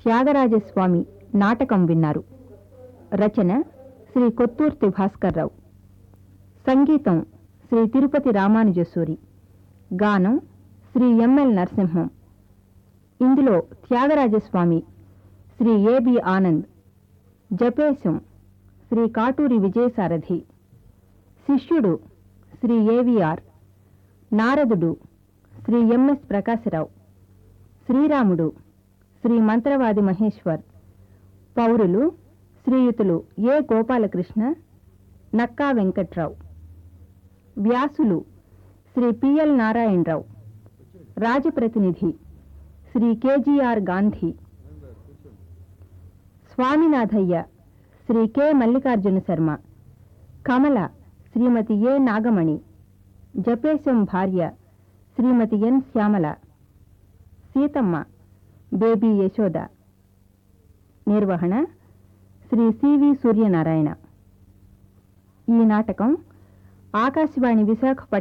త్యాగరాజస్వామి నాటకం విన్నారు రచన శ్రీ కొత్తూర్తి భాస్కర్రావు సంగీతం శ్రీ తిరుపతి రామానుజసూరి గానం శ్రీ ఎంఎల్ నరసింహం ఇందులో త్యాగరాజస్వామి శ్రీ ఏబి ఆనంద్ జపేశం శ్రీ కాటూరి విజయసారథి శిష్యుడు శ్రీ ఏవిఆర్ నారదుడు శ్రీ ఎంఎస్ ప్రకాశరావు శ్రీరాముడు శ్రీ మంత్రవాది మహేశ్వర్ పౌరులు శ్రీయుతులు ఏ గోపాలకృష్ణ నక్కా వెంకట్రావు వ్యాసులు శ్రీ పిఎల్ నారాయణరావు రాజప్రతినిధి Shri K G R Gandhi Swaminathaiah Shri K Mallikarjuna Sharma Kamala Shrimati A Nagamani Japesham భార్య శ్రీమతి ఎన్ శ్యామల సీతమ్మ బేబీ యశోద నిర్వహణ శ్రీ సివి సూర్యనారాయణ ఈ నాటకం ఆకాశవాణి విశాఖపట్నం